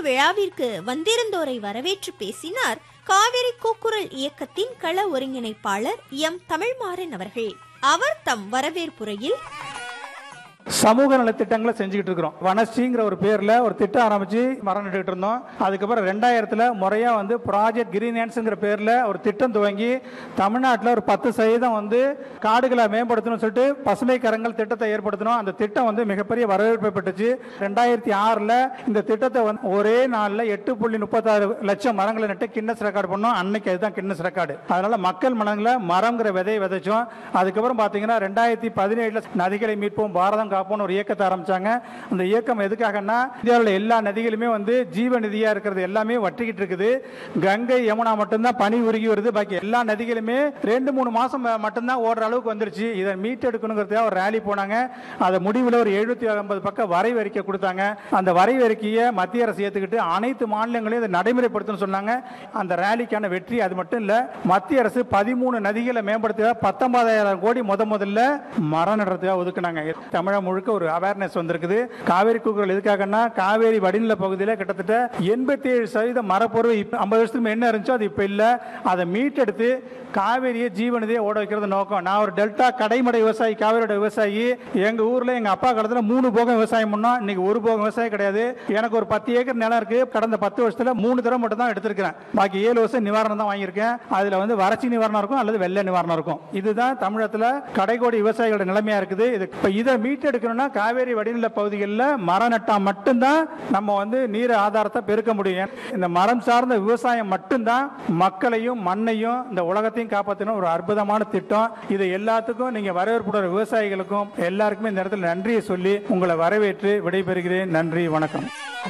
விழாவிற்கு வந்திருந்தோரை வரவேற்று பேசினார் காவிரி கூக்குரல் இயக்கத்தின் கள ஒருங்கிணைப்பாளர் எம் தமிழ்மாறன் அவர்கள் அவர் தம் வரவேற்புரையில் சமூக நலத்திட்டங்களை செஞ்சுக்கிட்டு இருக்கிறோம் வனஸ்ரீங்கிற ஒரு பேர்ல ஒரு திட்டம் ஆரம்பிச்சு மரம் நட்டுக்கிட்டு இருந்தோம் அதுக்கப்புறம் ரெண்டாயிரத்துல முறையா வந்து ப்ராஜெக்ட் கிரீன் ஹேண்ட்ஸ்ங்கிற பேர்ல ஒரு திட்டம் துவங்கி தமிழ்நாட்டில் ஒரு பத்து சதவீதம் வந்து காடுகளை மேம்படுத்தணும்னு சொல்லிட்டு பசுமை கரங்கள் திட்டத்தை ஏற்படுத்தணும் அந்த திட்டம் வந்து மிகப்பெரிய வரவேற்பை பெற்றுச்சு ரெண்டாயிரத்தி ஆறுல இந்த திட்டத்தை வந்து ஒரே நாள்ல எட்டு புள்ளி முப்பத்தாறு லட்சம் மரங்களை நட்டு கின்னஸ் ரெக்கார்டு பண்ணோம் அன்னைக்கு அதுதான் கின்னஸ் ரெக்கார்டு அதனால மக்கள் மனங்களை மரங்கிற விதையை விதைச்சோம் அதுக்கப்புறம் பாத்தீங்கன்னா ரெண்டாயிரத்தி பதினேழுல நதிகளை மீட்போம் பாரதம் காப்போம்னு ஒரு இயக்கத்தை ஆரம்பிச்சாங்க அந்த இயக்கம் எதுக்காகன்னா இந்தியாவில் எல்லா நதிகளுமே வந்து ஜீவ நிதியா இருக்கிறது எல்லாமே வற்றிக்கிட்டு இருக்குது கங்கை யமுனா மட்டும்தான் பனி உருகி வருது பாக்கி எல்லா நதிகளுமே ரெண்டு மூணு மாசம் மட்டும்தான் ஓடுற அளவுக்கு வந்துருச்சு இதை மீட்டெடுக்கணுங்கிறதுக்காக ஒரு ரேலி போனாங்க அதை முடிவில் ஒரு எழுநூத்தி ஐம்பது பக்கம் வரைவு அறிக்கை கொடுத்தாங்க அந்த வரைவு அறிக்கையை மத்திய அரசு ஏற்றுக்கிட்டு அனைத்து மாநிலங்களையும் இதை நடைமுறைப்படுத்தணும்னு சொன்னாங்க அந்த ரேலிக்கான வெற்றி அது மட்டும் இல்ல மத்திய அரசு பதிமூணு நதிகளை மேம்படுத்த பத்தொன்பதாயிரம் கோடி முத முதல்ல மரம் நடுறதுக்காக ஒதுக்குனாங்க தமிழகம் முழுக்க ஒரு அவேர்னஸ் வந்திருக்குது காவேரி கூக்குரல் எதுக்காகன்னா காவேரி வடிநில பகுதியில் கிட்டத்தட்ட எண்பத்தி ஏழு சதவீத மரப்பொருள் ஐம்பது வருஷத்துக்கு என்ன இருந்துச்சோ அது இப்போ இல்லை அதை மீட்டெடுத்து காவேரியை ஜீவனதையே ஓட வைக்கிறது நோக்கம் நான் ஒரு டெல்டா கடைமடை விவசாயி காவேரியோட விவசாயி எங்க ஊர்ல எங்க அப்பா காலத்துல மூணு போகம் விவசாயம் பண்ணோம் இன்னைக்கு ஒரு போகம் விவசாயம் கிடையாது எனக்கு ஒரு பத்து ஏக்கர் நிலம் இருக்கு கடந்த பத்து வருஷத்துல மூணு தடவை மட்டும் தான் எடுத்திருக்கிறேன் பாக்கி ஏழு வருஷம் நிவாரணம் தான் வாங்கியிருக்கேன் அதுல வந்து வறட்சி நிவாரணம் இருக்கும் அல்லது வெள்ள நிவாரணம் இருக்கும் இதுதான் தமிழகத்துல கடைகோடி விவசாயிகளோட நிலைமையா இருக்குது இது இப்ப இதை மீட்டெடுக்கணும்னா காவேரி வடிநில பகுதிகளில் மரம் நட்டா மட்டும்தான் நம்ம வந்து நீர் ஆதாரத்தை பெருக்க முடியும் இந்த மரம் சார்ந்த விவசாயம் மட்டும்தான் மக்களையும் மண்ணையும் இந்த உலகத்தையும் காப்பாற்றணும் ஒரு அற்புதமான திட்டம் இது எல்லாத்துக்கும் நீங்க வரவேற்புடைய விவசாயிகளுக்கும் எல்லாருக்குமே இந்த இடத்துல நன்றியை சொல்லி உங்களை வரவேற்று விடைபெறுகிறேன் நன்றி வணக்கம்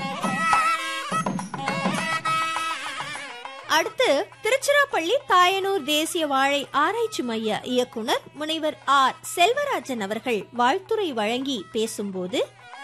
அடுத்து திருச்சிராப்பள்ளி தாயனூர் தேசிய வாழை ஆராய்ச்சி மைய இயக்குனர் முனைவர் ஆர் செல்வராஜன் அவர்கள் வாழ்த்துரை வழங்கி பேசும்போது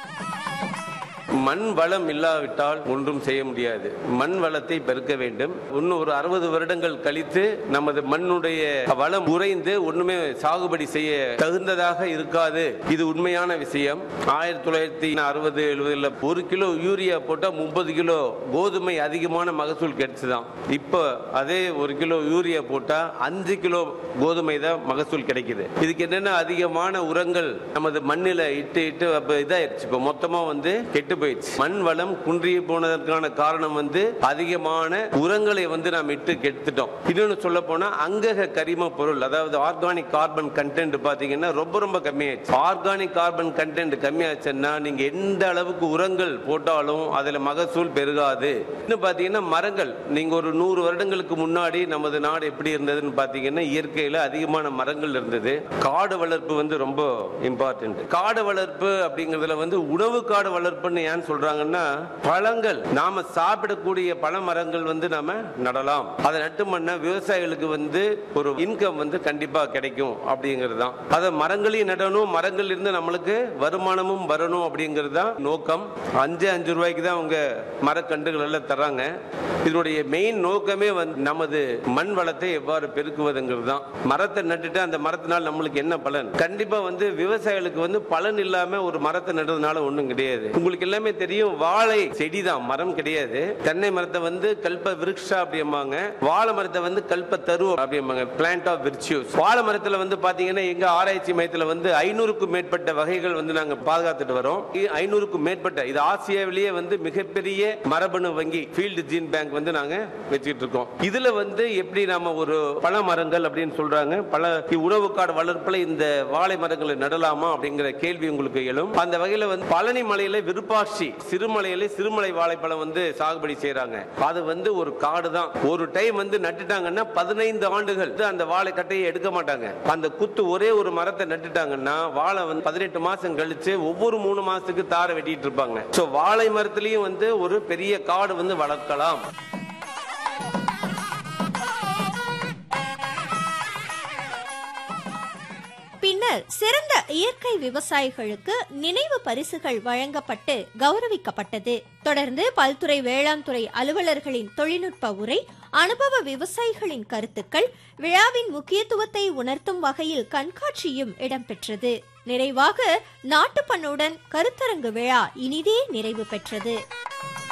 மண் வளம் இல்லாவிட்டால் ஒன்றும் செய்ய முடியாது மண் வளத்தை பெருக்க வேண்டும் இன்னும் ஒரு அறுபது வருடங்கள் கழித்து நமது மண்ணுடைய வளம் குறைந்து ஒண்ணுமே சாகுபடி செய்ய தகுந்ததாக இருக்காது இது உண்மையான விஷயம் ஆயிரத்தி தொள்ளாயிரத்தி அறுபது எழுபதுல ஒரு கிலோ யூரியா போட்டா முப்பது கிலோ கோதுமை அதிகமான மகசூல் கிடைச்சுதான் இப்போ அதே ஒரு கிலோ யூரியா போட்டா அஞ்சு கிலோ கோதுமை தான் மகசூல் கிடைக்குது இதுக்கு என்னென்ன அதிகமான உரங்கள் நமது மண்ணில இட்டு இட்டு அப்ப இதாயிருச்சு இப்போ மொத்தமா வந்து கெட்டு போயிடுச்சு மண் வளம் குன்றி போனதற்கான காரணம் வந்து அதிகமான உரங்களை வந்து நாம் இட்டு கெடுத்துட்டோம் இன்னொன்னு சொல்ல போனா அங்கக கரிம பொருள் அதாவது ஆர்கானிக் கார்பன் கண்டென்ட் பாத்தீங்கன்னா ரொம்ப ரொம்ப கம்மியாயிடுச்சு ஆர்கானிக் கார்பன் கண்டென்ட் கம்மியாச்சுன்னா நீங்க எந்த அளவுக்கு உரங்கள் போட்டாலும் அதுல மகசூல் பெருகாது இன்னும் பாத்தீங்கன்னா மரங்கள் நீங்க ஒரு நூறு வருடங்களுக்கு முன்னாடி நமது நாடு எப்படி இருந்ததுன்னு பாத்தீங்கன்னா இயற்கையில அதிகமான மரங்கள் இருந்தது காடு வளர்ப்பு வந்து ரொம்ப இம்பார்ட்டன்ட் காடு வளர்ப்பு அப்படிங்கறதுல வந்து உணவு காடு வளர்ப்புன்னு ஏன் சொல்றாங்கன்னா பழங்கள் நாம சாப்பிடக்கூடிய பழ மரங்கள் வந்து நாம நடலாம் அதை நட்டு பண்ண விவசாயிகளுக்கு வந்து ஒரு இன்கம் வந்து கண்டிப்பா கிடைக்கும் அப்படிங்கிறது தான் அதை மரங்களையும் நடணும் மரங்கள் இருந்து நம்மளுக்கு வருமானமும் வரணும் அப்படிங்கிறது தான் நோக்கம் அஞ்சு அஞ்சு ரூபாய்க்கு தான் அவங்க மரக்கன்றுகள் எல்லாம் தர்றாங்க இதனுடைய மெயின் நோக்கமே வந்து நமது மண் வளத்தை எவ்வாறு பெருக்குவதுங்கிறது தான் மரத்தை நட்டுட்டு அந்த மரத்தினால் நம்மளுக்கு என்ன பலன் கண்டிப்பா வந்து விவசாயிகளுக்கு வந்து பலன் இல்லாம ஒரு மரத்தை நடுறதுனால ஒண்ணும் கிடையாது உங்களுக்கு எல்லாமே தெரியும் வாழை செடி தான் மரம் கிடையாது தென்னை மரத்தை வந்து கல்ப விருக்ஷா அப்படிம்பாங்க வாழை மரத்தை வந்து கல்ப தரு அப்படிம்பாங்க பிளான்ட் ஆஃப் விர்ச்சியூஸ் வாழை மரத்துல வந்து பாத்தீங்கன்னா எங்க ஆராய்ச்சி மையத்துல வந்து ஐநூறுக்கும் மேற்பட்ட வகைகள் வந்து நாங்க பாதுகாத்துட்டு வரோம் ஐநூறுக்கும் மேற்பட்ட இது ஆசியாவிலேயே வந்து மிகப்பெரிய மரபணு வங்கி ஃபீல்டு ஜீன் பேங்க் வந்து நாங்க வச்சுட்டு இருக்கோம் இதுல வந்து எப்படி நாம ஒரு பழ மரங்கள் அப்படின்னு சொல்றாங்க பல உணவு காடு வளர்ப்புல இந்த வாழை மரங்களை நடலாமா அப்படிங்கிற கேள்வி உங்களுக்கு எழும் அந்த வகையில வந்து பழனி மலையில விருப்பாட்சி சிறுமலையில சிறுமலை வாழைப்பழம் வந்து சாகுபடி செய்யறாங்க அது வந்து ஒரு காடு தான் ஒரு டைம் வந்து நட்டுட்டாங்கன்னா பதினைந்து ஆண்டுகள் அந்த வாழை கட்டையை எடுக்க மாட்டாங்க அந்த குத்து ஒரே ஒரு மரத்தை நட்டுட்டாங்கன்னா வாழை வந்து பதினெட்டு மாசம் கழிச்சு ஒவ்வொரு மூணு மாசத்துக்கு தாரை வெட்டிட்டு இருப்பாங்க சோ வாழை மரத்திலையும் வந்து ஒரு பெரிய காடு வந்து வளர்க்கலாம் பின்னர் சிறந்த இயற்கை விவசாயிகளுக்கு நினைவு பரிசுகள் வழங்கப்பட்டு கௌரவிக்கப்பட்டது தொடர்ந்து பல்துறை வேளாண் துறை அலுவலர்களின் தொழில்நுட்ப உரை அனுபவ விவசாயிகளின் கருத்துக்கள் விழாவின் முக்கியத்துவத்தை உணர்த்தும் வகையில் கண்காட்சியும் இடம்பெற்றது நிறைவாக நாட்டுப்பண்ணுடன் கருத்தரங்கு விழா இனிதே நிறைவு பெற்றது